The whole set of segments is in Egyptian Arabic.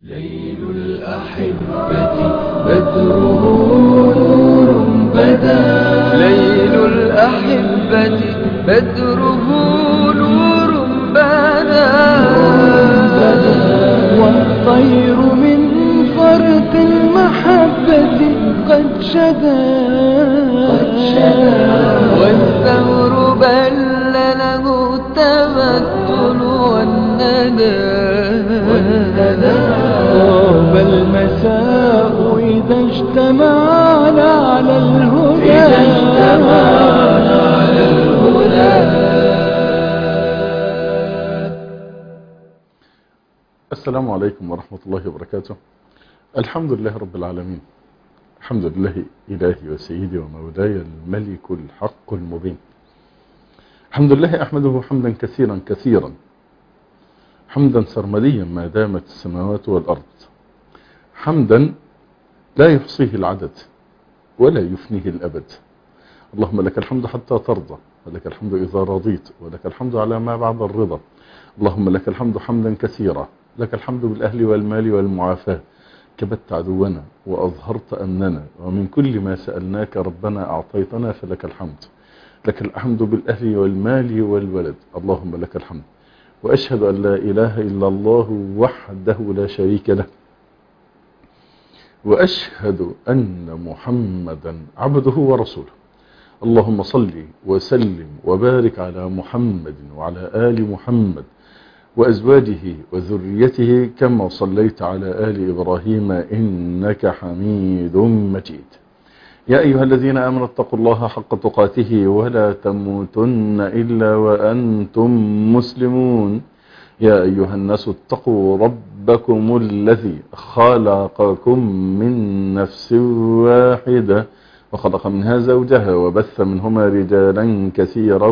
ليل الأحبة بدره نور بدا ليل الأحبة بدره نور بدا والطير من فرط المحبة قد شدا والثور بل له التمثل والندى طاب المساء إذا اجتمعنا على الهدى إذا اجتمعنا على الهدى السلام عليكم ورحمة الله وبركاته الحمد لله رب العالمين الحمد لله إلهي وسيدي ومولاي الملك الحق المبين الحمد لله أحمده حمدا كثيرا كثيرا حمدا سرمديا ما دامت السماوات والأرض حمدا لا يحصيه العدد ولا يفنيه الأبد اللهم لك الحمد حتى ترضى ولك الحمد إذا رضيت ولك الحمد على ما بعد الرضا اللهم لك الحمد حمدا كثيرا لك الحمد بالأهل والمال والمعافاة كبت عدونا وأظهرت أمننا ومن كل ما سألناك ربنا أعطيتنا فلك الحمد لك الحمد بالأهل والمال والولد اللهم لك الحمد وأشهد أن لا إله إلا الله وحده لا شريك له وأشهد أن محمدا عبده ورسوله اللهم صل وسلم وبارك على محمد وعلى آل محمد وأزواجه وذريته كما صليت على آل إبراهيم إنك حميد مجيد يا أيها الذين آمنوا اتقوا الله حق تقاته ولا تموتن إلا وأنتم مسلمون يا أيها الناس اتقوا ربكم الذي خلقكم من نفس واحدة وخلق منها زوجها وبث منهما رجالا كثيرا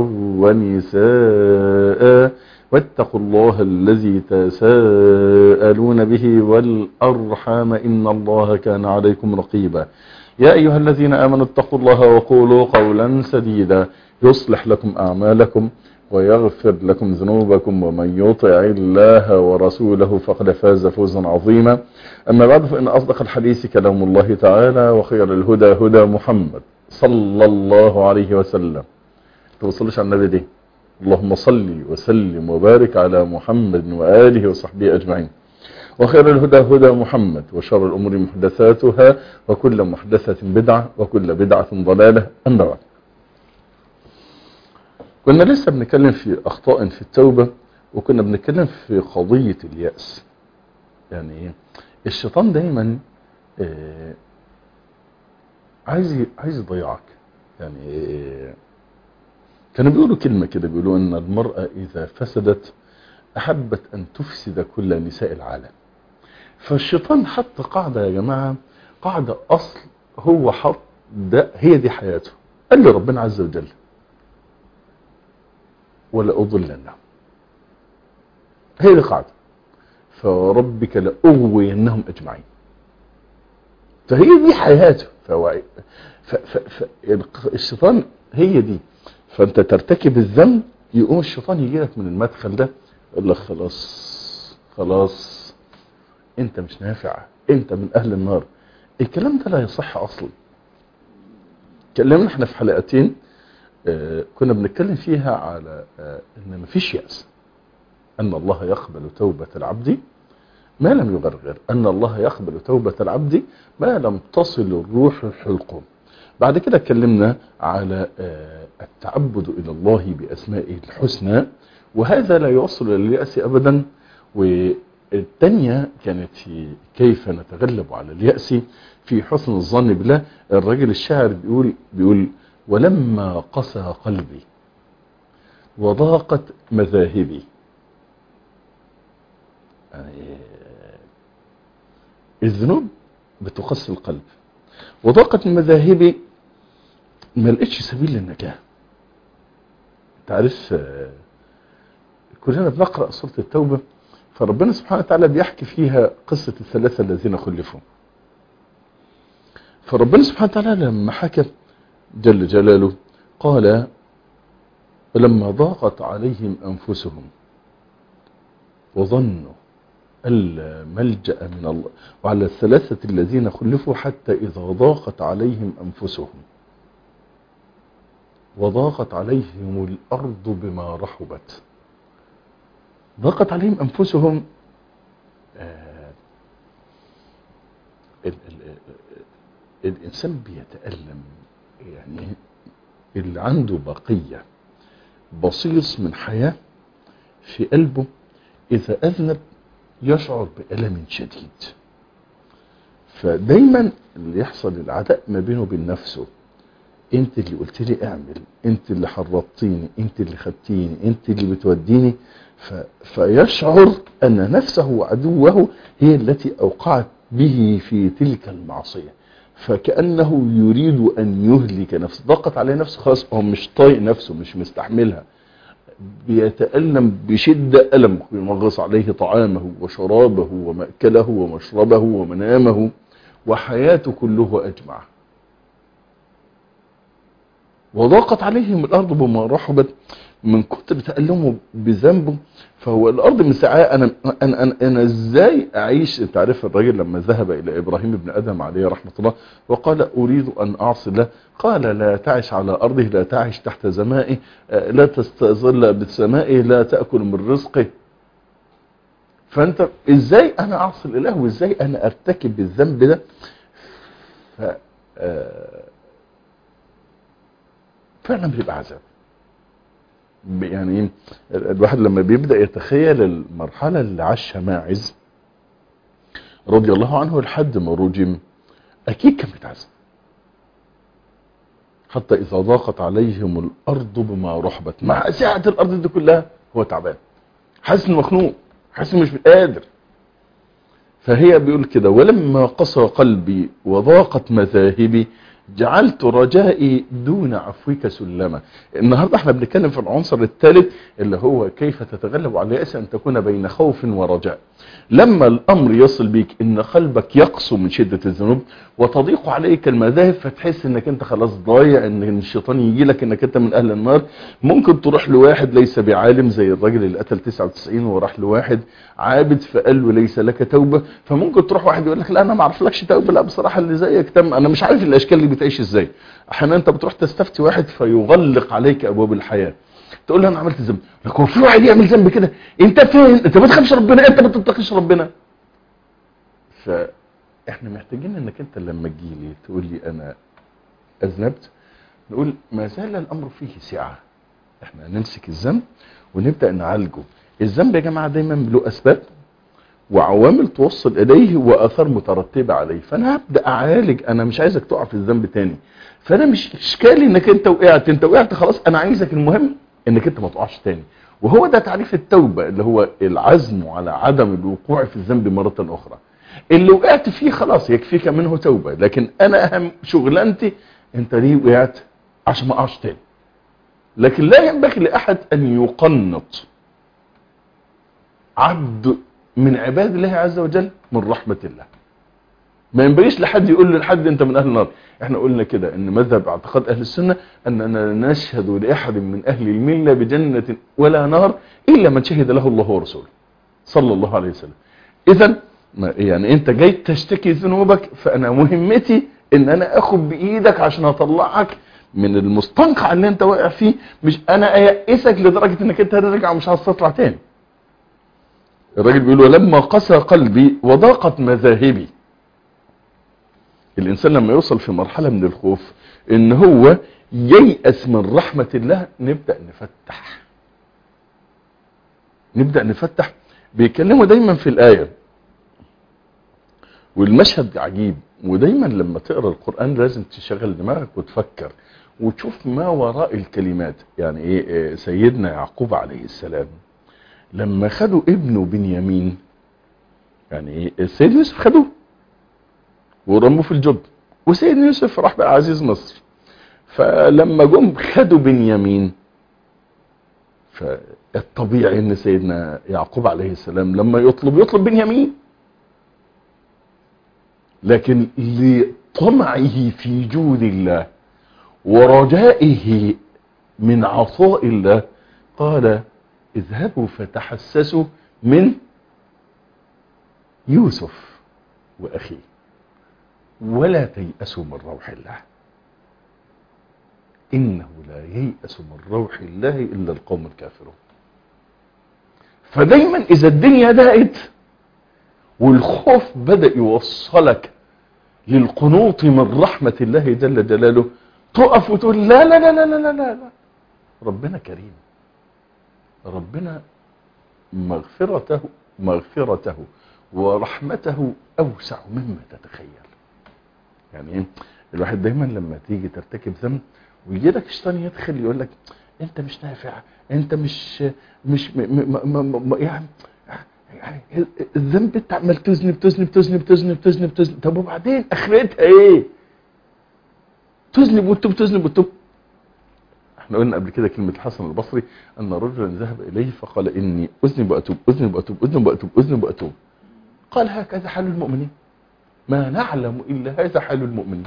ونساء واتقوا الله الذي تساءلون به والأرحام إن الله كان عليكم رقيبا يا أيها الذين آمنوا اتقوا الله وقولوا قولا سديدا يصلح لكم أعمالكم ويغفر لكم ذنوبكم ومن يطع الله ورسوله فقد فاز فوزا عظيما أما بعد فإن أصدق الحديث كلام الله تعالى وخير الهدى هدى محمد صلى الله عليه وسلم توصلش على النبي دي اللهم صل وسلم وبارك على محمد وآله وصحبه أجمعين وخير الهدى هدى محمد وشر الأمور محدثاتها وكل محدثة بدعة وكل بدعة ضلالة أما بعد كنا لسه بنتكلم في أخطاء في التوبة وكنا بنتكلم في قضية اليأس يعني ايه الشيطان دايما آه عايز عايز يضيعك يعني إيه كانوا بيقولوا كلمة كده بيقولوا ان المرأة اذا فسدت احبت ان تفسد كل نساء العالم فالشيطان حط قاعدة يا جماعة قاعدة اصل هو حط ده هي دي حياته قال له ربنا عز وجل ولا اضلنهم هي دي قاعدة فربك لأغوينهم اجمعين فهي دي حياته فهو ف ف ف الشيطان هي دي فانت ترتكب الذنب يقوم الشيطان يجي لك من المدخل ده يقول لك خلاص خلاص انت مش نافع انت من اهل النار الكلام ده لا يصح اصلا اتكلمنا احنا في حلقتين اه كنا بنتكلم فيها على اه ان مفيش يأس ان الله يقبل توبة العبد ما لم يغرغر ان الله يقبل توبة العبد ما لم تصل الروح الحلقوم بعد كده اتكلمنا على التعبد إلى الله بأسمائه الحسنى وهذا لا يوصل إلى اليأس أبدا والثانية كانت في كيف نتغلب على اليأس في حسن الظن بالله الرجل الشاعر بيقول بيقول ولما قسى قلبي وضاقت مذاهبي يعني الذنوب بتقسي القلب وضاقت مذاهبي ما لقيتش سبيل للنجاة انت عارف كلنا بنقرأ سورة التوبة فربنا سبحانه وتعالى بيحكي فيها قصة الثلاثة الذين خلفوا فربنا سبحانه وتعالى لما حكى جل جلاله قال ولما ضاقت عليهم أنفسهم وظنوا الملجأ من الله وعلى الثلاثة الذين خلفوا حتى إذا ضاقت عليهم أنفسهم وضاقت عليهم الأرض بما رحبت ضاقت عليهم أنفسهم آه ال ال الإنسان بيتألم يعني اللي عنده بقية بصيص من حياة في قلبه إذا أذنب يشعر بألم شديد فدايما اللي يحصل العداء ما بينه وبين نفسه انت اللي قلت لي اعمل انت اللي حرضتيني انت اللي خدتيني انت اللي بتوديني ف... فيشعر ان نفسه وعدوه هي التي اوقعت به في تلك المعصية فكأنه يريد ان يهلك نفسه ضاقت عليه نفسه خلاص هو مش طايق نفسه مش مستحملها بيتألم بشدة ألم ينغص عليه طعامه وشرابه ومأكله ومشربه ومنامه وحياته كله أجمع وضاقت عليهم الأرض بما رحبت من كتر تألمه بذنبه فهو الأرض من ساعة أنا, أنا, أنا, أنا إزاي أعيش أنت عارف الراجل لما ذهب إلى إبراهيم بن أدم عليه رحمة الله وقال أريد أن أعصي الله قال لا تعش على أرضه لا تعش تحت زمائه لا تستظل بسمائه لا تأكل من رزقه فأنت إزاي أنا أعصي الإله وإزاي أنا أرتكب الذنب ده ف فعلا بيبقى عذاب يعني الواحد لما بيبدأ يتخيل المرحلة اللي عاشها ماعز رضي الله عنه لحد ما رجم أكيد كان بيتعذب حتى إذا ضاقت عليهم الأرض بما رحبت مع سعة الأرض دي كلها هو تعبان حاسس انه مخنوق حاسس مش قادر فهي بيقول كده ولما قسى قلبي وضاقت مذاهبي جعلت رجائي دون عفوك سلما النهاردة احنا بنتكلم في العنصر الثالث اللي هو كيف تتغلب على اليأس ان تكون بين خوف ورجاء لما الامر يصل بيك ان قلبك يقسو من شدة الذنوب وتضيق عليك المذاهب فتحس انك انت خلاص ضايع ان الشيطان يجي لك انك انت من اهل النار ممكن تروح لواحد ليس بعالم زي الراجل اللي قتل 99 وراح لواحد عابد فقال له ليس لك توبة فممكن تروح واحد يقول لك لا انا ما اعرفلكش توبة لا بصراحة اللي زيك تم انا مش عارف الاشكال اللي بتعيش ازاي احيانا انت بتروح تستفتي واحد فيغلق عليك ابواب الحياة تقول له انا عملت ذنب لك هو في واحد يعمل ذنب كده انت فين انت ما تخافش ربنا انت ما تتقيش ربنا فاحنا محتاجين انك انت لما تجي لي تقول لي انا اذنبت نقول ما زال الامر فيه سعه احنا نمسك الذنب ونبدا نعالجه الذنب يا جماعه دايما له اسباب وعوامل توصل اليه واثار مترتبه عليه فانا هبدا اعالج انا مش عايزك تقع في الذنب تاني فانا مش اشكالي انك انت وقعت انت وقعت خلاص انا عايزك المهم انك انت ما تقعش تاني وهو ده تعريف التوبة اللي هو العزم على عدم الوقوع في الذنب مرة اخرى اللي وقعت فيه خلاص يكفيك منه توبة لكن انا اهم شغلانتي انت ليه وقعت عشان ما اقعش تاني لكن لا ينبغي لاحد ان يقنط عبد من عباد الله عز وجل من رحمة الله ما ينبغيش لحد يقول لحد انت من اهل النار احنا قلنا كده ان مذهب اعتقاد اهل السنة اننا نشهد لاحد من اهل الملة بجنة ولا نار الا من شهد له الله ورسوله صلى الله عليه وسلم اذا يعني انت جاي تشتكي ذنوبك فانا مهمتي ان انا اخد بايدك عشان اطلعك من المستنقع اللي انت واقع فيه مش انا ايأسك لدرجة انك انت هترجع ومش عايز تطلع تاني الراجل بيقول ولما قسى قلبي وضاقت مذاهبي الانسان لما يوصل في مرحلة من الخوف ان هو ييأس من رحمة الله نبدأ نفتح نبدأ نفتح بيكلموا دايما في الآية والمشهد عجيب ودايما لما تقرأ القرآن لازم تشغل دماغك وتفكر وتشوف ما وراء الكلمات يعني ايه سيدنا يعقوب عليه السلام لما خدوا ابنه بنيامين يعني ايه السيد يوسف خدوه ورموه في الجب وسيدنا يوسف راح بقى عزيز مصر فلما جم خدوا بنيامين فالطبيعي ان سيدنا يعقوب عليه السلام لما يطلب يطلب بنيامين لكن لطمعه في جود الله ورجائه من عطاء الله قال اذهبوا فتحسسوا من يوسف وأخيه ولا تيأسوا من روح الله إنه لا ييأس من روح الله إلا القوم الكافرون فدايما إذا الدنيا ضاقت والخوف بدأ يوصلك للقنوط من رحمة الله جل جلاله تقف وتقول لا لا لا لا لا لا, لا. ربنا كريم ربنا مغفرته مغفرته ورحمته أوسع مما تتخيل يعني ايه الواحد دايما لما تيجي ترتكب ذنب ويجي لك الشيطان يدخل يقول لك انت مش نافع انت مش مش م م م م يعني يعني الذنب انت عمال تذنب تذنب تذنب تذنب تذنب تذنب طب وبعدين اخرتها ايه؟ تذنب وتتوب تذنب وتتوب احنا قلنا قبل كده كلمة الحسن البصري ان رجلا ذهب اليه فقال اني اذنب واتوب اذنب واتوب اذنب واتوب اذنب واتوب قال هكذا حال المؤمنين ما نعلم الا هذا حال المؤمنين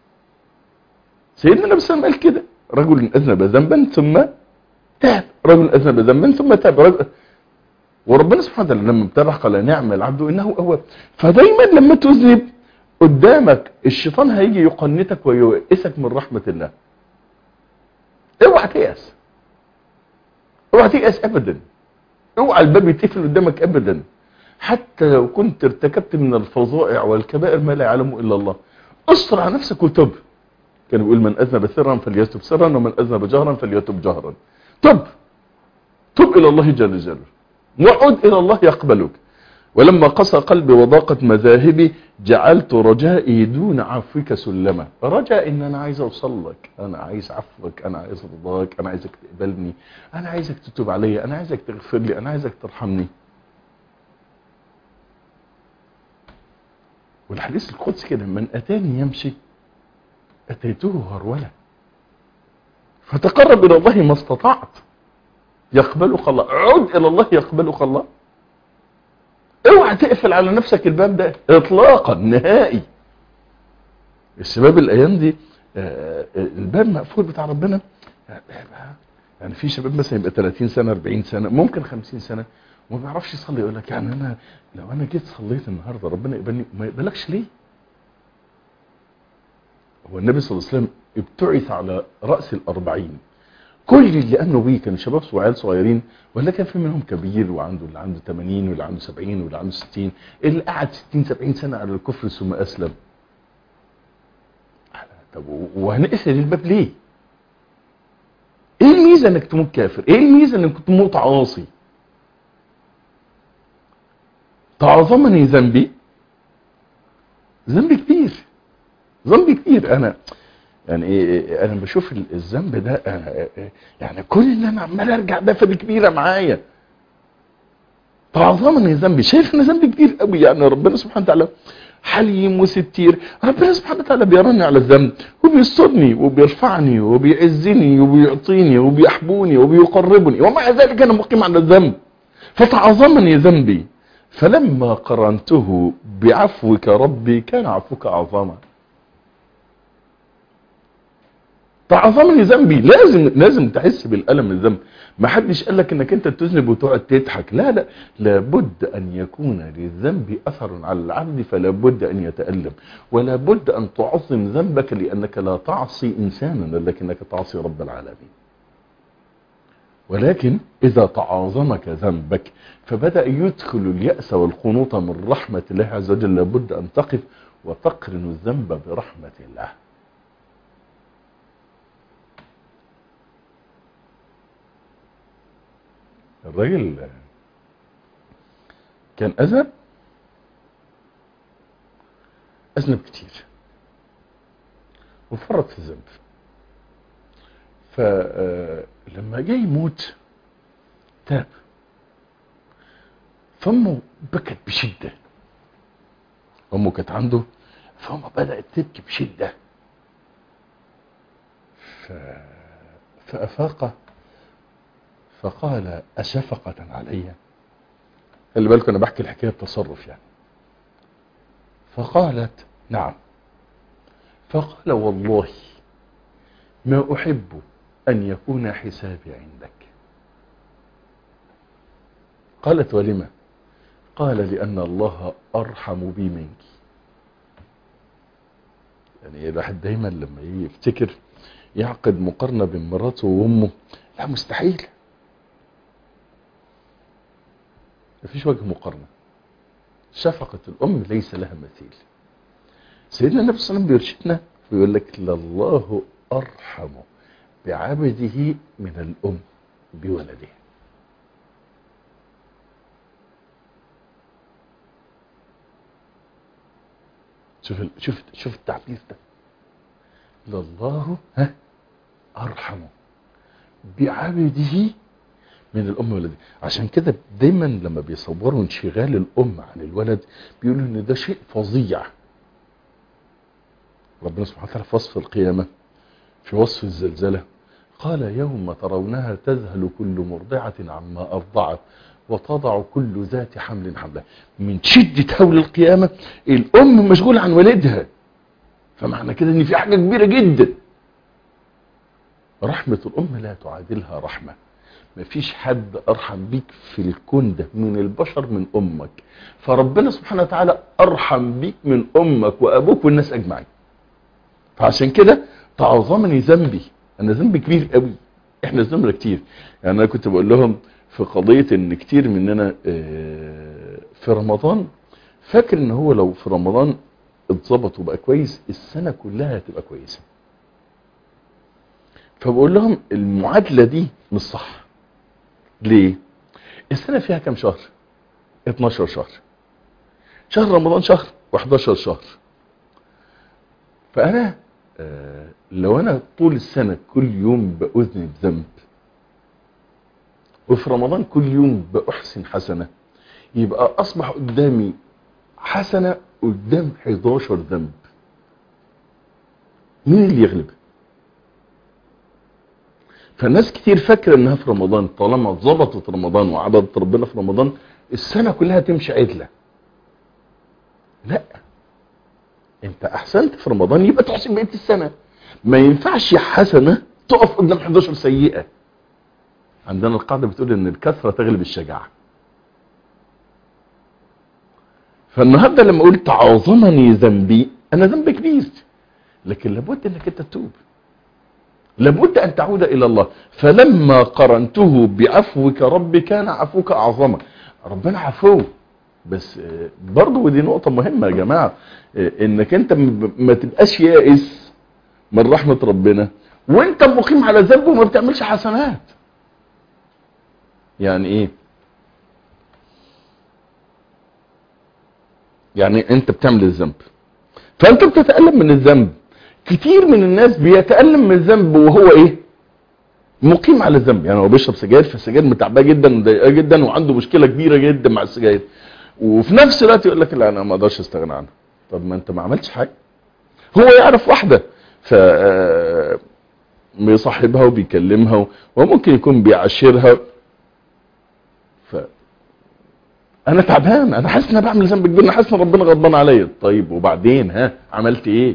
سيدنا النبي صلى الله عليه وسلم قال كده رجل اذنب ذنبا ثم تاب رجل اذنب ذنبا ثم تاب رجل وربنا سبحانه وتعالى لما ابتلى قال نعم العبد انه اواب فدايما لما تذنب قدامك الشيطان هيجي يقنتك وييئسك من رحمه الله اوعى تيأس اوعى تيأس ابدا اوعى الباب يتقفل قدامك ابدا حتى لو كنت ارتكبت من الفظائع والكبائر ما لا يعلمه الا الله استر على نفسك وتب كان بيقول من اذنب سرا فليتب سرا ومن اذنب جهرا فليتب جهرا تب تب الى الله جل جلاله وعد الى الله يقبلك ولما قسى قلبي وضاقت مذاهبي جعلت رجائي دون عفوك سلما رجاء ان انا عايز اوصل لك انا عايز عفوك انا عايز رضاك انا عايزك تقبلني انا عايزك تتوب علي انا عايزك تغفر لي انا عايزك ترحمني والحديث القدسي كده من اتاني يمشي اتيته هرولا فتقرب الى الله ما استطعت يقبلك الله عد الى الله يقبلك الله اوعى تقفل على نفسك الباب ده اطلاقا نهائي الشباب الايام دي الباب مقفول بتاع ربنا يعني في شباب مثلا يبقى 30 سنه 40 سنه ممكن 50 سنه وما بيعرفش يصلي يقول لك يعني انا لو انا جيت صليت النهارده ربنا يقبلني ما يقبلكش ليه هو النبي صلى الله عليه وسلم ابتعث على راس الأربعين كل اللي امنوا بيه كانوا شباب وعيال صغيرين ولا كان في منهم كبير وعنده اللي عنده 80 واللي عنده 70 واللي عنده 60 اللي قعد 60 70 سنه على الكفر ثم اسلم طب وهنقفل الباب ليه؟ ايه الميزه انك تموت كافر؟ ايه الميزه انك تموت عاصي؟ تعظمني ذنبي ذنب كبير ذنب كبير انا يعني ايه انا بشوف الذنب ده يعني كل اللي انا عمال ارجع ده فدي كبيره معايا تعظمني ذنبي شايف ان ذنبي كبير قوي يعني ربنا سبحانه وتعالى حليم وستير ربنا سبحانه وتعالى بيرني على الذنب وبيسترني وبيرفعني وبيعزني وبيعطيني وبيحبوني وبيقربني ومع ذلك انا مقيم على الذنب فتعظمني ذنبي فلما قرنته بعفوك ربي كان عفوك اعظما تعظمني ذنبي لازم لازم تحس بالالم الذنب ما حدش قال لك انك انت تذنب وتقعد تضحك لا لا لابد ان يكون للذنب اثر على العبد فلا بد ان يتالم ولا بد ان تعظم ذنبك لانك لا تعصي انسانا لكنك تعصي رب العالمين ولكن اذا تعاظمك ذنبك فبدا يدخل الياس والقنوط من رحمه الله عز وجل لابد ان تقف وتقرن الذنب برحمه الله الراجل كان أذنب أذنب كتير وفرط في الذنب فلما جاي يموت تاب فأمه بكت بشدة أمه كانت عنده فأمه بدأت تبكي بشدة ف... فأفاق فقال أشفقة علي خلي بالكم أنا بحكي الحكاية بتصرف يعني فقالت نعم فقال والله ما أحب أن يكون حسابي عندك قالت ولما قال لأن الله أرحم بي منك يعني الواحد دايما لما يجي يفتكر يعقد مقارنة بين مراته وأمه لا مستحيل مفيش وجه مقارنة شفقة الأم ليس لها مثيل سيدنا النبي صلى الله عليه وسلم بيرشدنا ويقول لك لله أرحم بعبده من الأم بولده شوف ال- شوف شوف التعبير ده لله ها أرحم بعبده من الأم والولد عشان كده دايما لما بيصوروا انشغال الأم عن الولد بيقولوا إن ده شيء فظيع ربنا سبحانه وتعالى في وصف القيامة في وصف الزلزلة قال يوم ترونها تذهل كل مرضعة عما أرضعت وتضع كل ذات حمل حملها من شدة هول القيامة الأم مشغولة عن والدها فمعنى كده إن في حاجة كبيرة جدا رحمة الأم لا تعادلها رحمة مفيش حد أرحم بيك في الكون ده من البشر من أمك فربنا سبحانه وتعالى أرحم بيك من أمك وأبوك والناس أجمعين فعشان كده تعظمني ذنبي أنا ذنبي كبير قوي إحنا ذنبنا كتير يعني أنا كنت بقول لهم في قضية إن كتير مننا آه، في رمضان فاكر إن هو لو في رمضان اتظبط وبقى كويس السنة كلها هتبقى كويسة فبقول لهم المعادلة دي مش صح ليه السنة فيها كام شهر 12 شهر شهر رمضان شهر و11 شهر فأنا آه، لو أنا طول السنة كل يوم بأذنب ذنب وفي رمضان كل يوم بأحسن حسنة يبقى أصبح قدامي حسنة قدام 11 ذنب مين اللي يغلب فالناس كتير فاكرة انها في رمضان طالما ظبطت رمضان وعبدت ربنا في رمضان السنة كلها تمشي عدلة لا انت احسنت في رمضان يبقى تحسن بقية السنة ما ينفعش حسنة تقف قدام 11 سيئة عندنا القاعدة بتقول ان الكثرة تغلب الشجاعة فالنهاردة لما قلت تعاظمني ذنبي انا ذنبي كبير لكن لابد انك انت تتوب لابد ان تعود الى الله فلما قرنته بعفوك رب كان عفوك اعظما ربنا عفو بس آه، برضه ودي نقطة مهمة يا جماعة آه، انك انت م- ما تبقاش يائس من رحمة ربنا وانت مقيم على ذنب وما بتعملش حسنات يعني ايه يعني انت بتعمل الذنب فانت بتتألم من الذنب كتير من الناس بيتألم من الذنب وهو ايه مقيم على الذنب يعني هو بيشرب سجاير فالسجاير متعباه جدا ومضايقاه جدا وعنده مشكله كبيره جدا مع السجاير وفي نفس الوقت يقول لك لا انا ما اقدرش استغنى عنها طب ما انت ما عملتش حاجه هو يعرف واحده ف آه، بيصاحبها وبيكلمها وممكن يكون بيعاشرها ف انا تعبان انا حاسس ان انا بعمل ذنب كبير انا حاسس ان ربنا غضبان عليا طيب وبعدين ها عملت ايه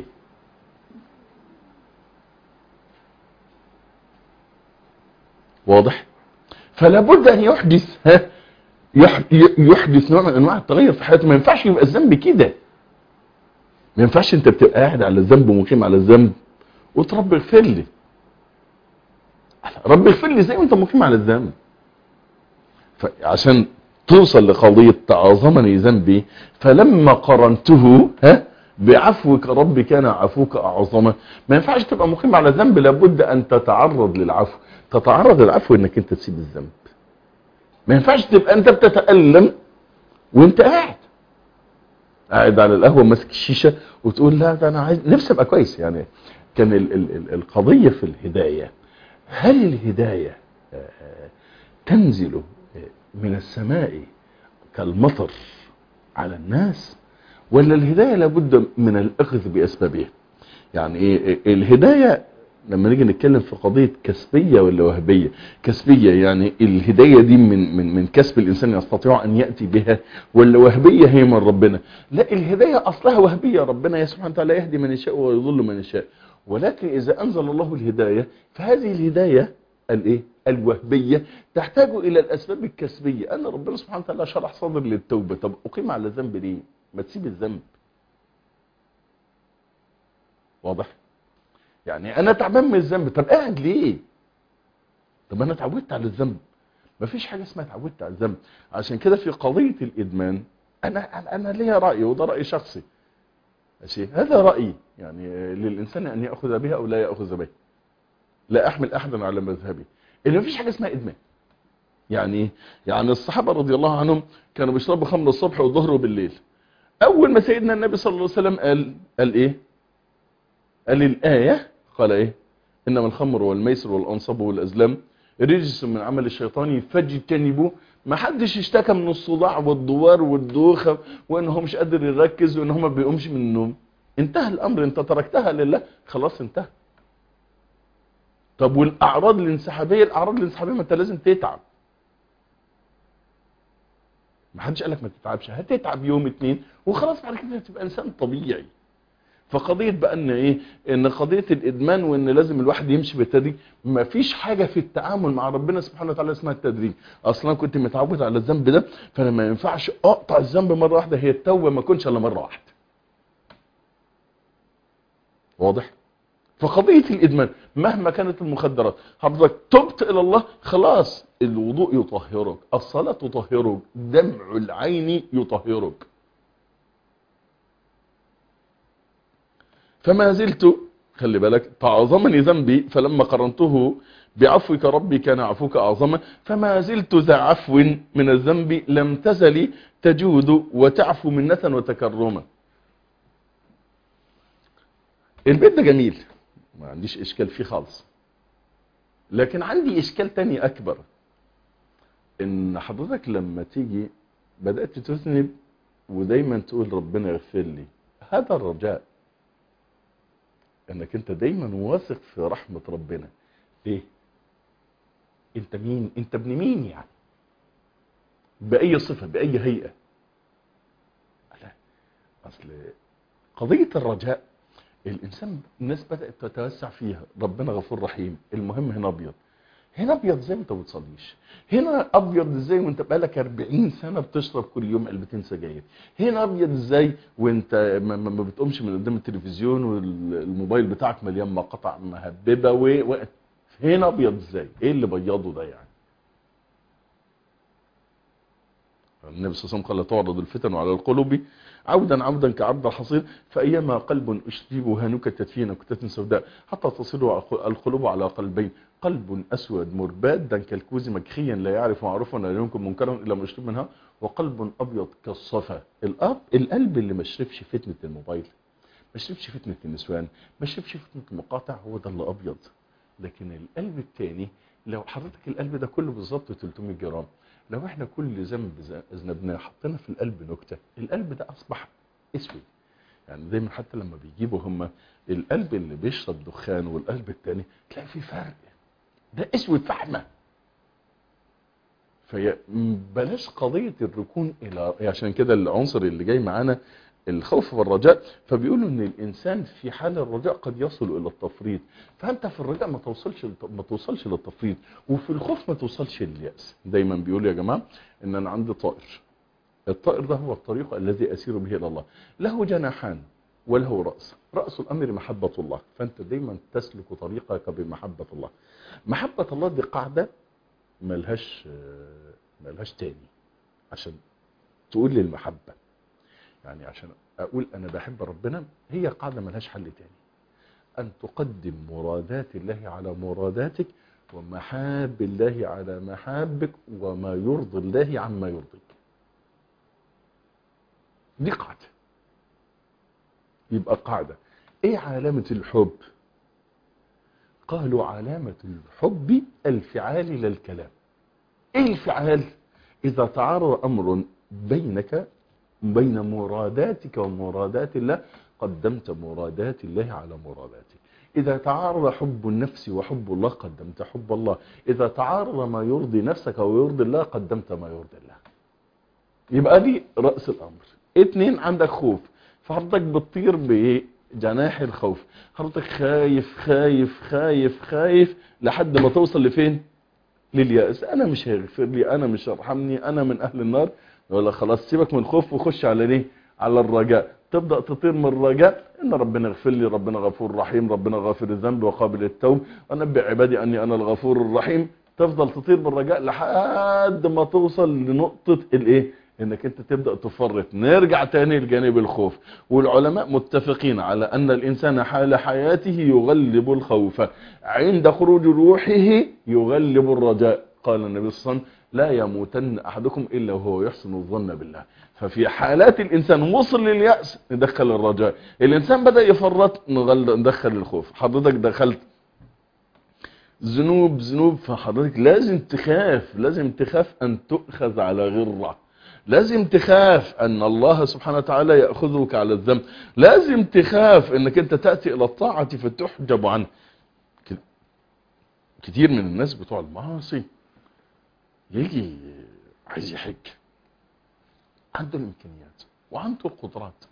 واضح فلا بد ان يحدث ها يح- يحدث نوع من انواع التغير في حياته ما ينفعش يبقى الذنب كده ما ينفعش انت بتبقى قاعد على الذنب ومقيم على الذنب وترب اغفر لي رب اغفر لي زي ما انت مقيم على الذنب فعشان توصل لقضية تعاظمني ذنبي فلما قرنته ها بعفوك رب كان عفوك أعظم ما ينفعش تبقى مقيم على ذنب لابد أن تتعرض للعفو تتعرض للعفو انك انت تسيب الذنب ما ينفعش تبقى انت بتتألم وانت قاعد قاعد على القهوة ماسك الشيشة وتقول لا ده انا عايز نفسي ابقى كويس يعني كان ال ال ال القضية في الهداية هل الهداية آه، آه، تنزل آه، من السماء كالمطر على الناس ولا الهداية لابد من الأخذ بأسبابها يعني ايه إيه الهداية لما نيجي نتكلم في قضية كسبية ولا وهبية كسبية يعني الهداية دي من, من, من كسب الإنسان يستطيع أن يأتي بها ولا وهبية هي من ربنا لا الهداية أصلها وهبية ربنا يا سبحانه وتعالى يهدي من يشاء ويضل من يشاء ولكن إذا أنزل الله الهداية فهذه الهداية الايه الوهبيه تحتاج الى الاسباب الكسبيه ان ربنا سبحانه وتعالى شرح صدر للتوبه طب اقيم على ذنب ليه ما تسيب الذنب واضح يعني انا تعبان من الذنب طب قاعد ليه طب انا اتعودت على الذنب مفيش حاجه اسمها اتعودت على الذنب عشان كده في قضيه الادمان انا انا, أنا ليا راي وده راي شخصي ماشي هذا رايي يعني للانسان ان ياخذ بها او لا ياخذ بها لا احمل احدا على مذهبي ان مفيش حاجه اسمها ادمان يعني ايه يعني الصحابه رضي الله عنهم كانوا بيشربوا خمر الصبح والظهر وبالليل اول ما سيدنا النبي صلى الله عليه وسلم قال قال ايه قال الايه قال ايه انما الخمر والميسر والانصاب والازلام رجس من عمل الشيطان فاجتنبوه ما حدش اشتكى من الصداع والدوار والدوخه وان هو مش قادر يركز وان هو ما بيقومش من النوم انتهى الامر انت تركتها لله خلاص انتهى طب والاعراض الانسحابيه الاعراض الانسحابيه ما انت لازم تتعب ما حدش قال لك ما تتعبش هتتعب يوم اتنين وخلاص بعد كده تبقى انسان طبيعي فقضيه بقى ان ايه ان قضيه الادمان وان لازم الواحد يمشي بالتدريج ما فيش حاجه في التعامل مع ربنا سبحانه وتعالى اسمها التدريج اصلا كنت متعود على الذنب ده فانا ما ينفعش اقطع الذنب مره واحده هي التوبه ما كنش الا مره واحده واضح فقضيه الادمان مهما كانت المخدرات حضرتك تبت الى الله خلاص الوضوء يطهرك الصلاه تطهرك دمع العين يطهرك فما زلت خلي بالك تعظمني ذنبي فلما قرنته بعفوك ربي كان عفوك أعظما فما زلت ذا عفو من الذنب لم تزلي تجود وتعفو منة وتكرما البيت ده جميل ما عنديش إشكال فيه خالص لكن عندي إشكال تاني أكبر إن حضرتك لما تيجي بدأت تذنب ودايما تقول ربنا يغفر لي هذا الرجاء انك انت دايما واثق في رحمة ربنا ليه انت مين انت ابن مين يعني باي صفة باي هيئة لا اصل قضية الرجاء الانسان الناس بدأت تتوسع فيها ربنا غفور رحيم المهم هنا ابيض هنا ابيض زي ما انت بتصليش هنا ابيض ازاي وانت بقالك 40 سنه بتشرب كل يوم علبتين سجاير هنا ابيض ازاي وانت ما, ما بتقومش من قدام التلفزيون والموبايل بتاعك مليان مقاطع مهببه و... و... هنا ابيض ازاي ايه اللي بيضه ده يعني النبي صلى الله عليه وسلم قال تعرض الفتن على القلوب عودا عودا كعرض الحصير فأيما قلب أشربها نكتت فيه نكتة سوداء حتى تصير القلوب على قلبين قلب أسود مربادا كالكوز مكخيا لا يعرف معروفا ولا يمكن منكرا إلا ما يشرب منها وقلب أبيض كالصفا الأب القلب اللي ما شربش فتنة الموبايل ما شربش فتنة النسوان ما شربش فتنة المقاطع هو ده اللي أبيض لكن القلب الثاني لو حضرتك القلب ده كله بالظبط 300 جرام لو احنا كل ذنب اذنبناه حطينا في القلب نكته القلب ده اصبح اسود يعني دايما حتى لما بيجيبوا هم القلب اللي بيشرب دخان والقلب التاني تلاقي في فرق ده اسود فحمه فهي بلاش قضيه الركون الى عشان كده العنصر اللي جاي معانا الخوف والرجاء فبيقولوا ان الانسان في حال الرجاء قد يصل الى التفريط فانت في الرجاء ما توصلش ما توصلش للتفريط وفي الخوف ما توصلش للياس دايما بيقولوا يا جماعه ان انا عندي طائر الطائر ده هو الطريق الذي اسير به الى الله له جناحان وله راس راس الامر محبه الله فانت دايما تسلك طريقك بمحبه الله محبه الله دي قاعده ملهاش ملهاش تاني عشان تقول لي المحبه يعني عشان اقول انا بحب ربنا هي قاعده ملهاش حل تاني ان تقدم مرادات الله على مراداتك ومحاب الله على محابك وما يرضي الله عما يرضيك دي قاعده يبقى قاعده ايه علامه الحب قالوا علامه الحب الفعال لا الكلام ايه الفعال اذا تعارض امر بينك بين مراداتك ومرادات الله قدمت مرادات الله على مراداتك إذا تعارض حب النفس وحب الله قدمت حب الله إذا تعارض ما يرضي نفسك ويرضي الله قدمت ما يرضي الله يبقى دي رأس الأمر اتنين عندك خوف فحضرتك بتطير بايه جناح الخوف حضرتك خايف خايف خايف خايف لحد ما توصل لفين لليأس انا مش هيغفر لي انا مش هيرحمني انا من اهل النار ولا خلاص سيبك من الخوف وخش على ليه على الرجاء تبدأ تطير من الرجاء ان ربنا يغفر لي ربنا غفور رحيم ربنا غافر الذنب وقابل التوب ونبئ عبادي اني انا الغفور الرحيم تفضل تطير بالرجاء لحد ما توصل لنقطة الايه انك انت تبدأ تفرط نرجع تاني لجانب الخوف والعلماء متفقين على ان الانسان حال حياته يغلب الخوف عند خروج روحه يغلب الرجاء قال النبي صلى الله عليه وسلم لا يموتن احدكم الا وهو يحسن الظن بالله ففي حالات الانسان وصل لليأس ندخل الرجاء الانسان بدأ يفرط نغل- ندخل الخوف حضرتك دخلت ذنوب ذنوب فحضرتك لازم تخاف لازم تخاف ان تؤخذ على غره لازم تخاف ان الله سبحانه وتعالى يأخذك على الذنب لازم تخاف انك انت تأتي الى الطاعة فتحجب عنه ك- كتير من الناس بتوع المعاصي يجي عايز يحج عنده الامكانيات وعنده القدرات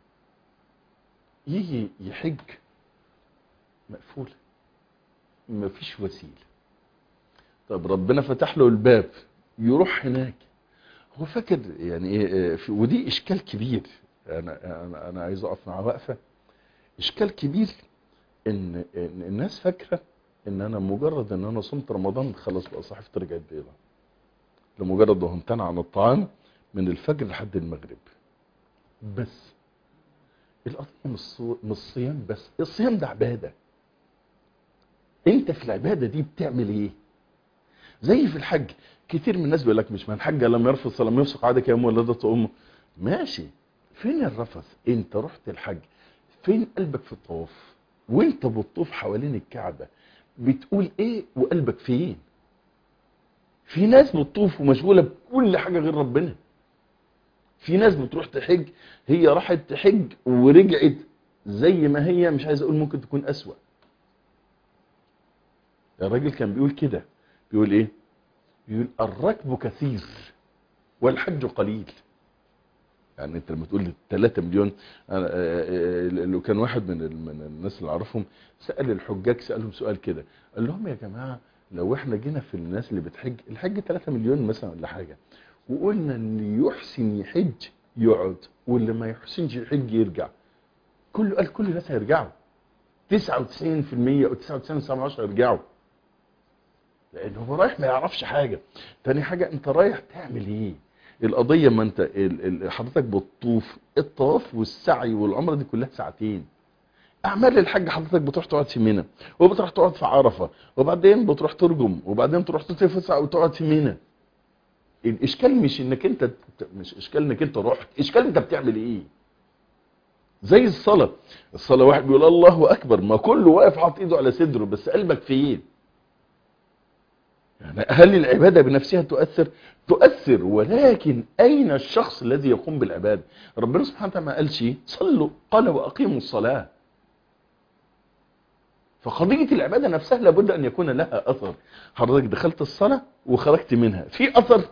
يجي يحج مقفول مفيش وسيله طب ربنا فتح له الباب يروح هناك هو فاكر يعني ايه في- ودي اشكال كبير انا انا انا عايز اقف مع وقفه اشكال كبير ان ان الناس فاكره ان انا مجرد ان انا صمت رمضان خلاص بقى صحيفتي رجعت بيضاء لمجرد ما امتنع عن الطعام من الفجر لحد المغرب بس القضيه مش صو- مش صيام بس الصيام ده عباده انت في العباده دي بتعمل ايه زي في الحج كتير من الناس بيقول لك مش من حج لم يرفث ولم يفسق عادك يوم ولدته امه ماشي فين الرفث انت رحت الحج فين قلبك في الطواف وانت بتطوف حوالين الكعبه بتقول ايه وقلبك فين في ناس بتطوف ومشغوله بكل حاجه غير ربنا في ناس بتروح تحج هي راحت تحج ورجعت زي ما هي مش عايز اقول ممكن تكون اسوأ الراجل كان بيقول كده بيقول ايه بيقول الركب كثير والحج قليل يعني انت لما تقول 3 مليون أنا- آه، آه، لو كان واحد من ال- من الناس اللي اعرفهم سال الحجاج سالهم سؤال كده قال لهم يا جماعه لو احنا جينا في الناس اللي بتحج الحج 3 مليون مثلا ولا حاجه وقلنا اللي يحسن يحج يقعد واللي ما يحسنش يحج يرجع كله قال كل الناس هيرجعوا 99% او 99.9 يرجعوا لان هو رايح ما يعرفش حاجه تاني حاجه انت رايح تعمل ايه القضيه ما انت ال- ال- حضرتك بتطوف الطواف والسعي والعمره دي كلها ساعتين اعمال الحج حضرتك بتروح تقعد في منى وبتروح تقعد في عرفه وبعدين بتروح ترجم وبعدين تروح تتفسع وتقعد في منى الاشكال مش انك انت مش اشكال انك انت رحت اشكال انت بتعمل ايه زي الصلاه الصلاه واحد بيقول الله اكبر ما كله واقف حاطط ايده على صدره بس قلبك فين يعني هل العبادة بنفسها تؤثر تؤثر ولكن أين الشخص الذي يقوم بالعبادة ربنا سبحانه وتعالى ما قالش صلوا قال وأقيموا الصلاة فقضية العبادة نفسها لابد أن يكون لها أثر حضرتك دخلت الصلاة وخرجت منها في أثر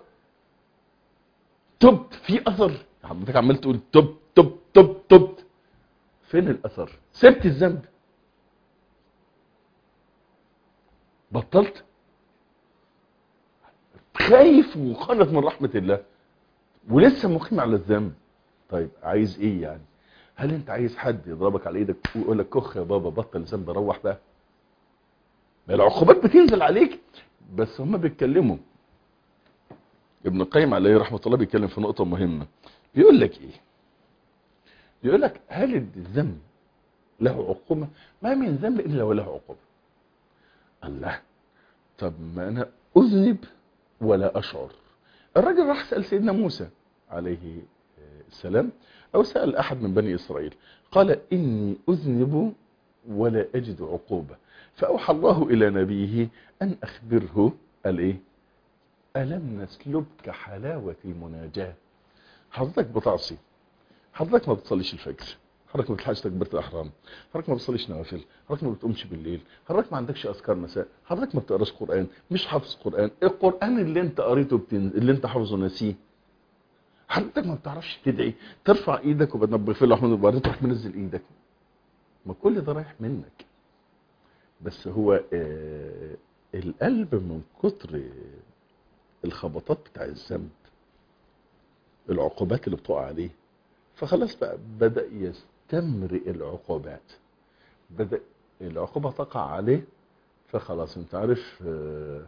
تبت في أثر حضرتك عمال تقول تب تب تب تبت فين الأثر سبت الذنب بطلت خايف وقنط من رحمة الله ولسه مقيم على الذنب طيب عايز ايه يعني هل انت عايز حد يضربك على ايدك ويقول لك كخ يا بابا بطل ذنب روح بقى ما العقوبات بتنزل عليك بس هم بيتكلموا ابن القيم عليه رحمة الله بيتكلم في نقطة مهمة بيقول لك ايه بيقول لك هل الذنب له عقوبة ما من ذنب الا وله عقوبة الله طب ما انا اذنب ولا أشعر الراجل راح سأل سيدنا موسى عليه السلام أو سأل أحد من بني إسرائيل قال إني أذنب ولا أجد عقوبة فأوحى الله إلى نبيه أن أخبره الإيه ألم نسلبك حلاوة المناجاة حضرتك بتعصي حضرتك ما بتصليش الفجر حضرتك ما بتلحقش تكبيره الاحرام حضرتك ما بتصليش نوافل حضرتك ما بتقومش بالليل حضرتك ما عندكش اذكار مساء حضرتك ما بتقراش قران مش حافظ قران القران اللي انت قريته بتن... اللي انت حافظه ناسيه حضرتك ما بتعرفش تدعي ترفع ايدك وبعدين بغفر له رحمه وبعدين تروح منزل ايدك ما كل ده رايح منك بس هو آه القلب من كتر الخبطات بتاع الذنب العقوبات اللي بتقع عليه فخلاص بقى بدأ يستمرئ العقوبات بدأ العقوبة تقع عليه فخلاص انت عارف آه،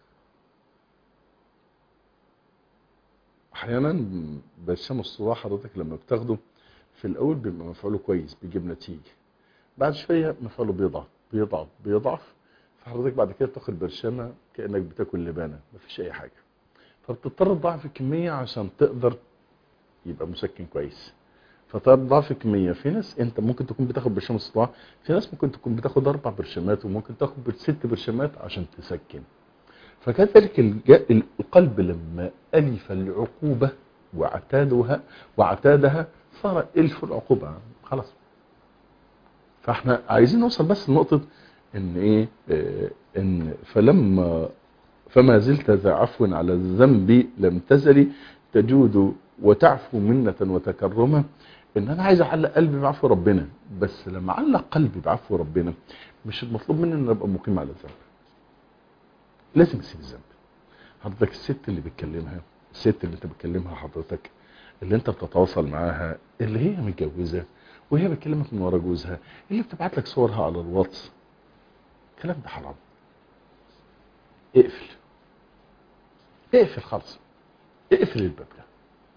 احيانا برشام الصداع حضرتك لما بتاخده في الاول بيبقى مفعوله كويس بيجيب نتيجه بعد شويه مفعوله بيضعف بيضعف بيضعف فحضرتك بعد كده بتاخد برشامه كانك بتاكل لبانه مفيش اي حاجه فبتضطر تضاعف الكميه عشان تقدر يبقى مسكن كويس فتضاعف الكميه في ناس انت ممكن تكون بتاخد برشام الصداع في ناس ممكن تكون بتاخد اربع برشامات وممكن تاخد ست برشامات عشان تسكن فكذلك الج- القلب لما ألف العقوبة واعتادها واعتادها صار ألف العقوبة خلاص فاحنا عايزين نوصل بس لنقطة ان ايه آه، ان فلما فما زلت ذا عفو على الذنب لم تزلي تجود وتعفو منة وتكرما ان انا عايز اعلق قلبي بعفو ربنا بس لما اعلق قلبي بعفو ربنا مش المطلوب مني ان ابقى مقيم على الذنب لازم اسيب الذنب حضرتك الست اللي بتكلمها الست اللي انت بتكلمها حضرتك اللي انت بتتواصل معاها اللي هي متجوزه وهي بتكلمك من ورا جوزها اللي بتبعت لك صورها على الواتس الكلام ده حرام اقفل اقفل خالص اقفل الباب ده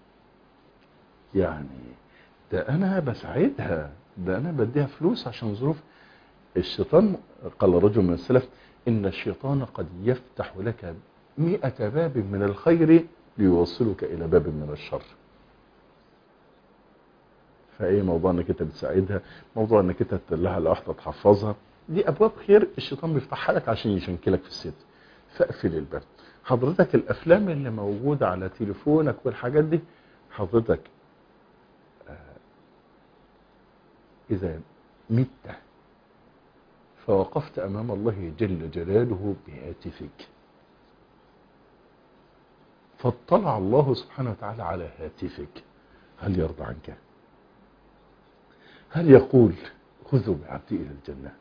يعني ده انا بساعدها ده انا بديها فلوس عشان ظروف الشيطان قال رجل من السلف إن الشيطان قد يفتح لك مئة باب من الخير ليوصلك إلى باب من الشر فايه موضوع انك انت بتساعدها موضوع انك انت تدلها لواحده تحفظها دي ابواب خير الشيطان بيفتحها لك عشان يشنكلك في الست فاقفل الباب حضرتك الافلام اللي موجوده على تليفونك والحاجات دي حضرتك آه، اذا مت فوقفت امام الله جل جلاله بهاتفك فاطلع الله سبحانه وتعالى على هاتفك هل يرضى عنك هل يقول خذوا بعبدي الى الجنه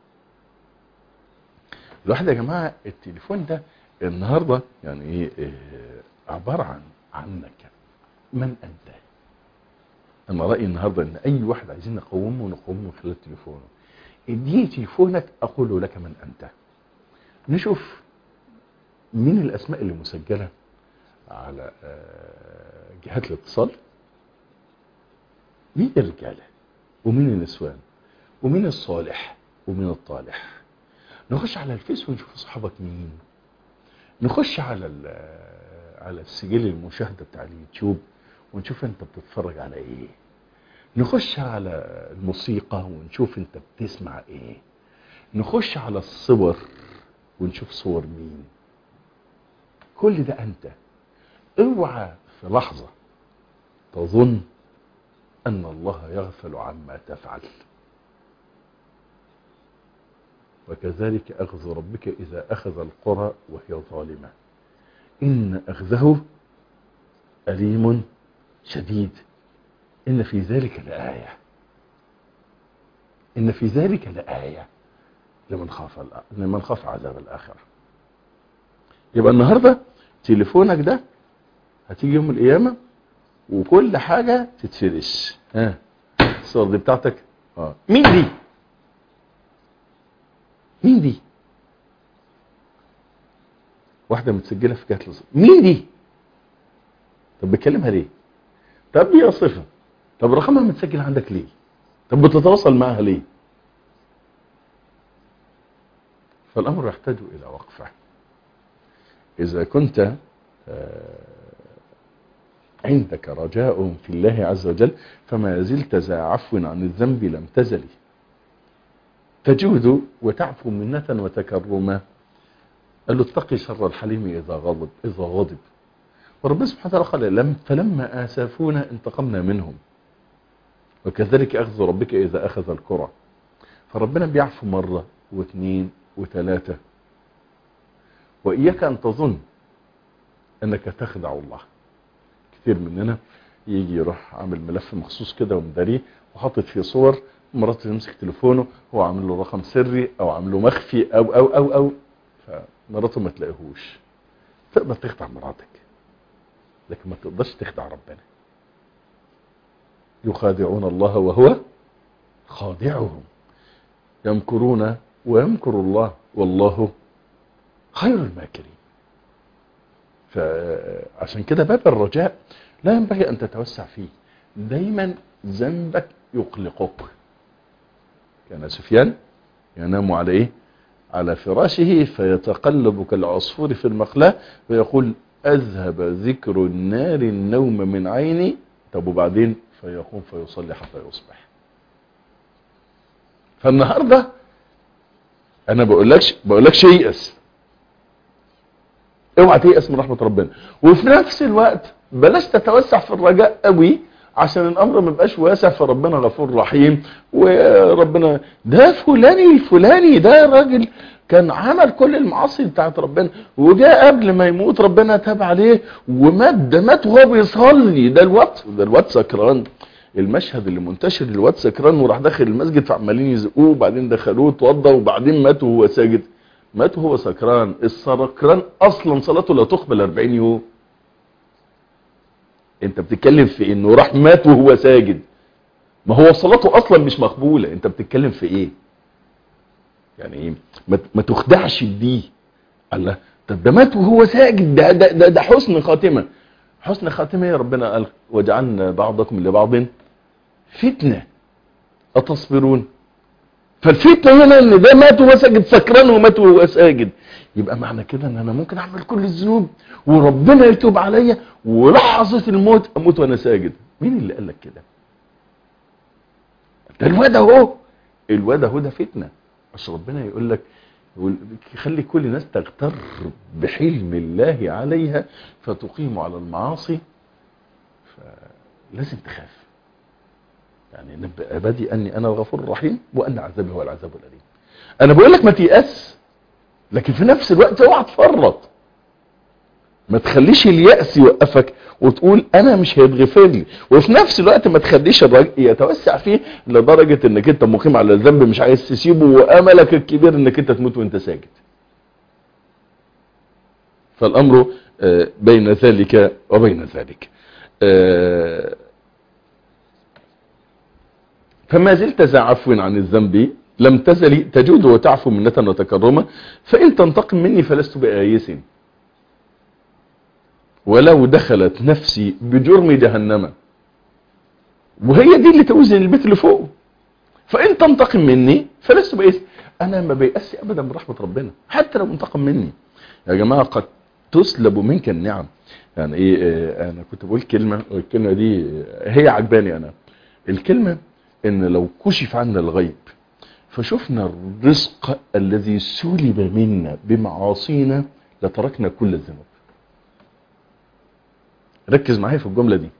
الواحد يا جماعه التليفون ده النهارده يعني ايه إيه، عباره عن عنك من انت انا رايي النهارده ان اي واحد عايزين نقومه نقومه من خلال تليفونه اديني تليفونك اقول لك من انت نشوف مين الاسماء اللي مسجله على آه، جهات الاتصال مين الرجاله ومين النسوان ومين الصالح ومين الطالح نخش على الفيس ونشوف اصحابك مين نخش على ال- على السجل المشاهده بتاع اليوتيوب ونشوف انت بتتفرج على ايه نخش على الموسيقى ونشوف انت بتسمع ايه نخش على الصور ونشوف صور مين كل ده انت اوعى في لحظة تظن ان الله يغفل عما تفعل وكذلك اخذ ربك اذا اخذ القرى وهي ظالمة ان اخذه اليم شديد إن في ذلك لآية إن في ذلك لآية لمن خاف الآ- لمن خاف عذاب الآخرة يبقى النهاردة تليفونك ده هتيجي يوم القيامة وكل حاجة تتفرش ها الصور دي بتاعتك اه مين دي مين دي واحدة متسجلة في جهة الوصول مين دي طب بتكلمها ليه طب دي صفة طب رقمها متسجل عندك ليه طب بتتواصل معها ليه فالأمر يحتاج إلى وقفة إذا كنت آه، عندك رجاء في الله عز وجل فما زلت ذا عفو عن الذنب لم تزل تجود وتعفو منة وتكرما قال له اتقي شر الحليم إذا غضب إذا غضب وربنا سبحانه وتعالى قال لم فلما آسفونا انتقمنا منهم وكذلك أخذ ربك إذا أخذ الكرة فربنا بيعفو مرة واثنين وثلاثة وإياك أن تظن أنك تخدع الله كثير مننا يجي يروح عامل ملف مخصوص كده ومداريه وحاطط فيه صور مراته تمسك تليفونه هو عامل له رقم سري او عامله مخفي او او او او فمراته ما تلاقيهوش تقدر تخدع مراتك لكن ما تقدرش تخدع ربنا يخادعون الله وهو خادعهم يمكرون ويمكر الله والله خير الماكرين فعشان كده باب الرجاء لا ينبغي ان تتوسع فيه دايما ذنبك يقلقك كان سفيان ينام على ايه على فراشه فيتقلب كالعصفور في المخلاة ويقول اذهب ذكر النار النوم من عيني طب وبعدين فيقوم فيصلي حتى يصبح فالنهاردة انا بقولكش بقولكش ييأس اوعى تيأس من رحمة ربنا وفي نفس الوقت بلاش تتوسع في الرجاء قوي عشان الامر ما يبقاش واسع فربنا غفور رحيم وربنا ده فلاني الفلاني ده راجل كان عمل كل المعاصي بتاعت ربنا وجاء قبل ما يموت ربنا تاب عليه ومات ده مات وهو بيصلي ده الواد ده الواد سكران المشهد اللي منتشر الواد سكران وراح داخل المسجد فعمالين يزقوه وبعدين دخلوه اتوضى وبعدين مات وهو ساجد مات وهو سكران السكران اصلا صلاته لا تقبل 40 يوم انت بتتكلم في انه راح مات وهو ساجد ما هو صلاته اصلا مش مقبولة انت بتتكلم في ايه يعني ايه ما, ما تخدعش بدي الله طب ده مات وهو ساجد ده, ده, ده, ده حسن خاتمة حسن خاتمة يا ربنا قال وجعلنا بعضكم لبعض فتنة اتصبرون فالفتنة هنا ان ده مات وهو ساجد سكران ومات وهو ساجد يبقى معنى كده ان انا ممكن اعمل كل الذنوب وربنا يتوب عليا ولحظة الموت اموت وانا ساجد مين اللي قال لك كده ده الواد اهو الواد اهو ده فتنة عشان ربنا يقول لك يخلي كل الناس تغتر بحلم الله عليها فتقيم على المعاصي فلازم تخاف يعني نبقى عبادي اني انا الغفور الرحيم وان عذابي هو العذاب الاليم انا بقول لك ما تيأس لكن في نفس الوقت اوعى تفرط ما تخليش اليأس يوقفك وتقول انا مش هيتغفر لي وفي نفس الوقت ما تخليش الراجل يتوسع فيه لدرجة انك انت مقيم على الذنب مش عايز تسيبه واملك الكبير انك انت تموت وانت ساجد فالامر بين ذلك وبين ذلك فما زلت ذا عفو عن الذنب لم تزلي تجود وتعفو منة وتكرما فإن تنتقم مني فلست بآيس ولو دخلت نفسي بجرم جهنم وهي دي اللي توزن البيت اللي فوق فإن تنتقم مني فلست بآيس أنا ما بيأسي أبدا من رحمة ربنا حتى لو انتقم مني يا جماعة قد تسلب منك النعم يعني ايه انا كنت بقول كلمة والكلمة دي هي عجباني انا الكلمة ان لو كشف عنا الغيب فشفنا الرزق الذي سلب منا بمعاصينا لتركنا كل الذنوب ركز معايا في الجملة دي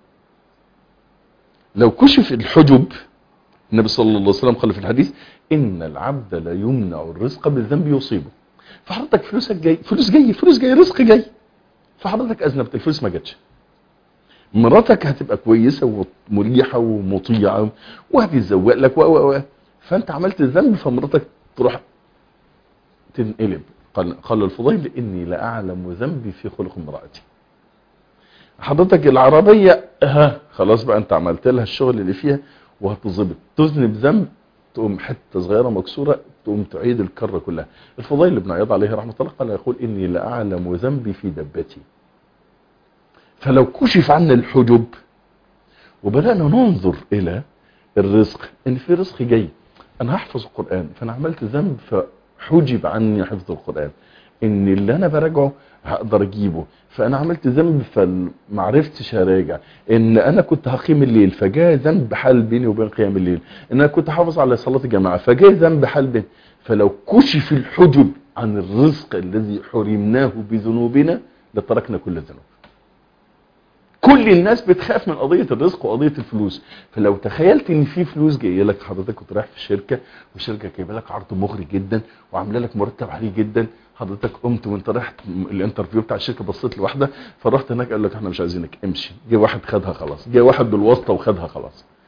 لو كشف الحجب النبي صلى الله عليه وسلم قال في الحديث ان العبد لا يمنع الرزق بالذنب يصيبه فحضرتك فلوسك جاي فلوس جاي فلوس جاي رزق جاي فحضرتك اذنبت الفلوس ما جاتش مراتك هتبقى كويسة ومريحة ومطيعة وهتتزوق لك و و فانت عملت الذنب فمراتك تروح تنقلب قال, قال الفضيل اني لاعلم ذنبي في خلق امرأتي حضرتك العربية ها خلاص بقى انت عملت لها الشغل اللي فيها وهتظبط تذنب ذنب تقوم حتة صغيرة مكسورة تقوم تعيد الكرة كلها الفضيل بن عياض عليه رحمة الله قال يقول اني لاعلم ذنبي في دبتي فلو كشف عنا الحجب وبدأنا ننظر الى الرزق ان في رزق جاي انا هحفظ القرآن فانا عملت ذنب فحجب عني حفظ القرآن ان اللي انا براجعه هقدر اجيبه فانا عملت ذنب فمعرفتش اراجع ان انا كنت هقيم الليل فجاء ذنب حال بيني وبين قيام الليل ان انا كنت حافظ على صلاة الجماعة فجاء ذنب حال بيني فلو كشف الحجب عن الرزق الذي حرمناه بذنوبنا لتركنا كل الذنوب كل الناس بتخاف من قضية الرزق وقضية الفلوس فلو تخيلت ان في فلوس جايه لك حضرتك كنت رايح في الشركة والشركة جايبه لك عرض مغري جدا وعامله لك مرتب عالي جدا حضرتك قمت وانت رايح الانترفيو بتاع الشركة بصيت لواحدة فرحت هناك قال لك احنا مش عايزينك امشي جه واحد خدها خلاص جه واحد بالواسطة وخدها خلاص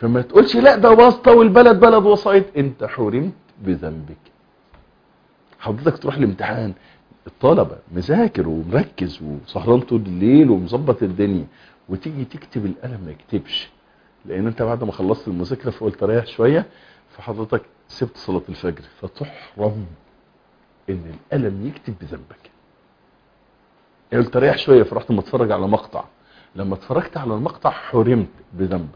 فما تقولش لا ده واسطة والبلد بلد وسائط انت حرمت بذنبك حضرتك تروح الامتحان الطلبة مذاكر ومركز وسهران طول الليل ومظبط الدنيا وتيجي تكتب القلم ما يكتبش لان انت بعد ما خلصت المذاكرة فقلت ريح شوية فحضرتك سبت صلاة الفجر فتحرم ان القلم يكتب بذنبك يعني قلت ريح شوية فرحت متفرج على مقطع لما اتفرجت على المقطع حرمت بذنبك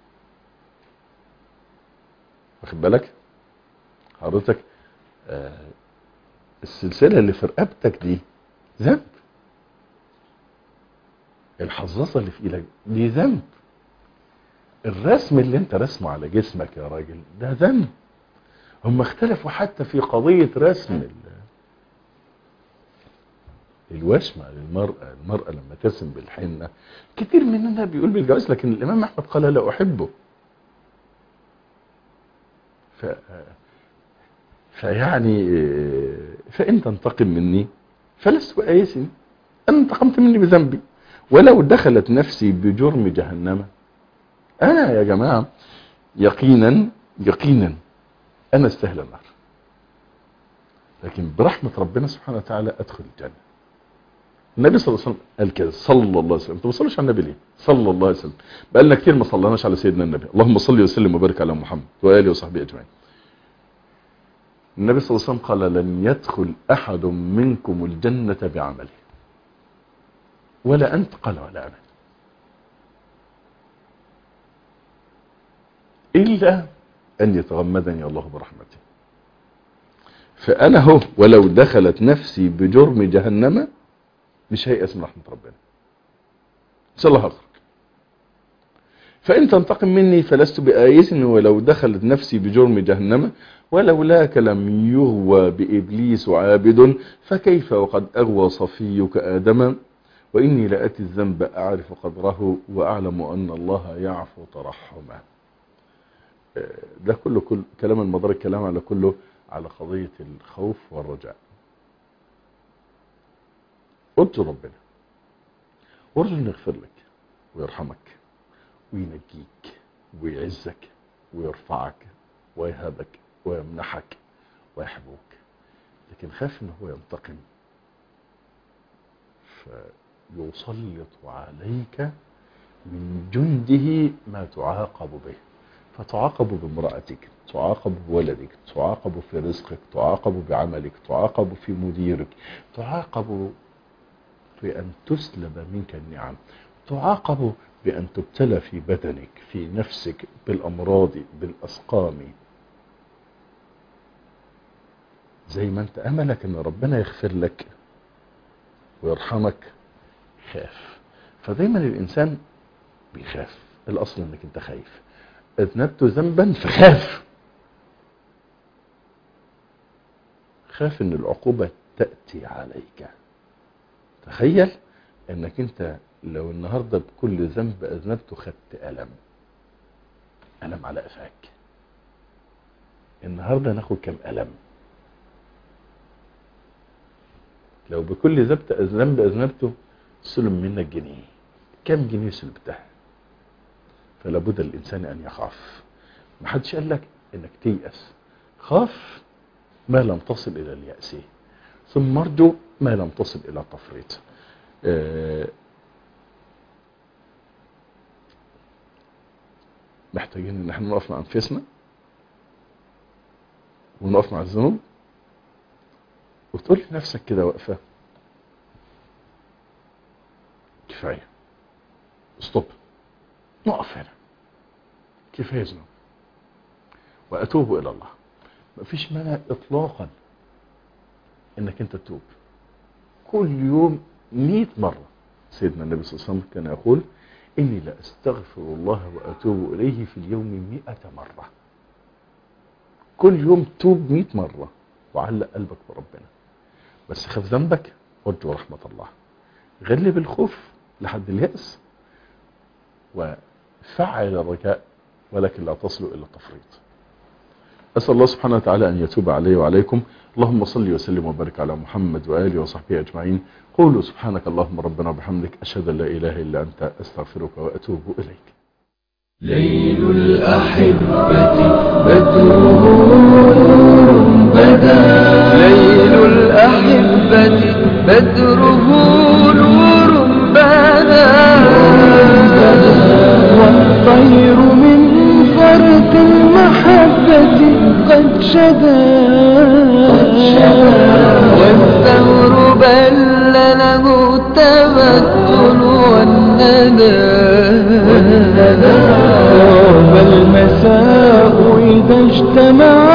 واخد بالك حضرتك آه السلسلة اللي في رقبتك دي ذنب الحظاظة اللي في ايدك دي ذنب الرسم اللي انت رسمه على جسمك يا راجل ده ذنب هم اختلفوا حتى في قضية رسم ال- الوشمة للمرأة المرأة لما ترسم بالحنة كتير مننا بيقول بالجواز لكن الإمام أحمد قال لا أحبه ف... فيعني فإن تنتقم مني فلست بآيس أن انتقمت مني بذنبي ولو دخلت نفسي بجرم جهنم أنا يا جماعة يقينا يقينا أنا استهل النار لكن برحمة ربنا سبحانه وتعالى أدخل الجنة النبي صلى الله عليه وسلم قال كده صلى الله عليه وسلم انت ما بتصليش على النبي ليه صلى الله عليه وسلم بقالنا كتير ما صليناش على سيدنا النبي اللهم صل وسلم وبارك على محمد واله وصحبه اجمعين النبي صلى الله عليه وسلم قال لن يدخل احد منكم الجنة بعمله ولا انت قال ولا انا الا ان يتغمدني الله برحمته فانا هو ولو دخلت نفسي بجرم جهنم مش هيأس من رحمة ربنا ان شاء الله هخرج فإن تنتقم مني فلست بآيس ولو دخلت نفسي بجرم جهنم ولولاك لم يغوى بإبليس عابد فكيف وقد أغوى صفيك آدم وإني لأتي الذنب أعرف قدره وأعلم أن الله يعفو ترحمه ده كله كل كلام المدار الكلام على كله على قضية الخوف والرجاء ارجو ربنا وارجو انه يغفر لك ويرحمك وينجيك ويعزك ويرفعك ويهبك ويمنحك ويحبوك لكن خاف ان هو ينتقم فيسلط عليك من جنده ما تعاقب به فتعاقب بامرأتك تعاقب بولدك تعاقب في رزقك تعاقب بعملك تعاقب في مديرك تعاقب في أن تسلب منك النعم تعاقب بأن تبتلى في بدنك في نفسك بالأمراض بالأسقام زي ما أنت أملك أن ربنا يغفر لك ويرحمك خاف فدايما الإنسان بيخاف الأصل أنك أنت خايف أذنبت ذنبا فخاف خاف أن العقوبة تأتي عليك تخيل انك انت لو النهاردة بكل ذنب اذنبته خدت ألم ألم على قفاك النهاردة ناخد كم ألم لو بكل ذنب اذنبته سلم منك جنيه كم جنيه سلبتها فلا بد الإنسان أن يخاف ما حدش قال لك انك تيأس خاف ما لم تصل إلى اليأس ثم ارجو ما لم تصل الى التفريط أه محتاجين ان احنا نقف مع انفسنا ونقف مع الذنوب وتقول لنفسك كده وقفه كفايه ستوب نقف هنا كفايه ذنوب واتوب الى الله مفيش مانع اطلاقا انك انت تتوب كل يوم مئة مرة سيدنا النبي صلى الله عليه وسلم كان يقول اني لا استغفر الله واتوب اليه في اليوم مئة مرة كل يوم توب مئة مرة وعلق قلبك بربنا بس خاف ذنبك وارجو رحمة الله غلب الخوف لحد اليأس وفعل الرجاء ولكن لا تصل الى التفريط أسأل الله سبحانه وتعالى أن يتوب علي وعليكم اللهم صل وسلم وبارك على محمد وآله وصحبه أجمعين قولوا سبحانك اللهم ربنا وبحمدك أشهد أن لا إله إلا أنت أستغفرك وأتوب إليك ليل الأحبة بدره نور بدا ليل الأحبة بدره نور بدا والطير من فرد المحبة قد شدا والثور بل له التبتل والندى طاب المساء إذا اجتمع